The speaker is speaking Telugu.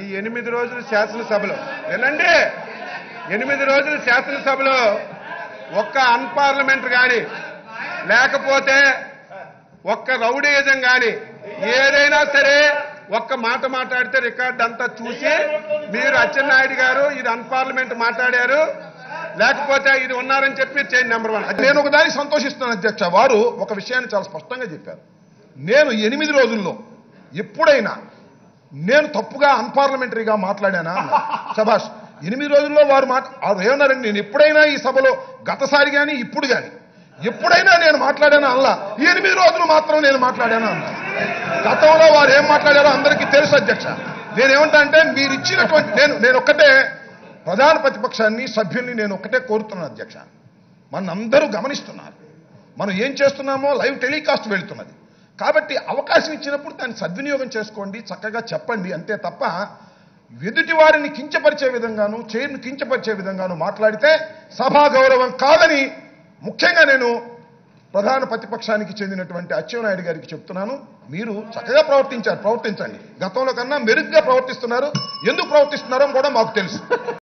ఈ ఎనిమిది రోజులు శాసనసభలో వినండి ఎనిమిది రోజులు శాసనసభలో ఒక్క అన్పార్లమెంట్ కానీ లేకపోతే ఒక్క రౌడీయిజం కానీ ఏదైనా సరే ఒక్క మాట మాట్లాడితే రికార్డ్ అంతా చూసి మీరు అచ్చెన్నాయుడు గారు ఇది అన్పార్లమెంట్ మాట్లాడారు లేకపోతే ఇది ఉన్నారని చెప్పి చేయండి నెంబర్ వన్ నేను ఒకదానికి సంతోషిస్తున్నాను అధ్యక్ష వారు ఒక విషయాన్ని చాలా స్పష్టంగా చెప్పారు నేను ఎనిమిది రోజుల్లో ఎప్పుడైనా నేను తప్పుగా అన్పార్లమెంటరీగా మాట్లాడానా అన్నారు. శభాష్ ఎనిమిది రోజుల్లో వారు మాట వారు ఏమన్నారండి నేను ఎప్పుడైనా ఈ సభలో గతసారి కానీ ఇప్పుడు కానీ ఎప్పుడైనా నేను మాట్లాడానా అల్లా ఈ ఎనిమిది రోజులు మాత్రం నేను మాట్లాడానా అన్నారు గతంలో వారు ఏం మాట్లాడారో అందరికీ తెలుసు అధ్యక్ష నేనేమంటా అంటే మీరు ఇచ్చినటువంటి నేను నేను ఒక్కటే ప్రధాన ప్రతిపక్షాన్ని సభ్యుల్ని నేను ఒక్కటే కోరుతున్నాను అధ్యక్ష మన అందరూ గమనిస్తున్నారు మనం ఏం చేస్తున్నామో లైవ్ టెలికాస్ట్ వెళ్తున్నది కాబట్టి అవకాశం ఇచ్చినప్పుడు దాన్ని సద్వినియోగం చేసుకోండి చక్కగా చెప్పండి అంతే తప్ప ఎదుటి వారిని కించపరిచే విధంగాను చైర్ను కించపరిచే విధంగాను మాట్లాడితే సభా గౌరవం కాదని ముఖ్యంగా నేను ప్రధాన ప్రతిపక్షానికి చెందినటువంటి అచ్చెన్నాయుడు గారికి చెప్తున్నాను మీరు చక్కగా ప్రవర్తించారు ప్రవర్తించండి గతంలో కన్నా మెరుగ్గా ప్రవర్తిస్తున్నారు ఎందుకు ప్రవర్తిస్తున్నారో కూడా మాకు తెలుసు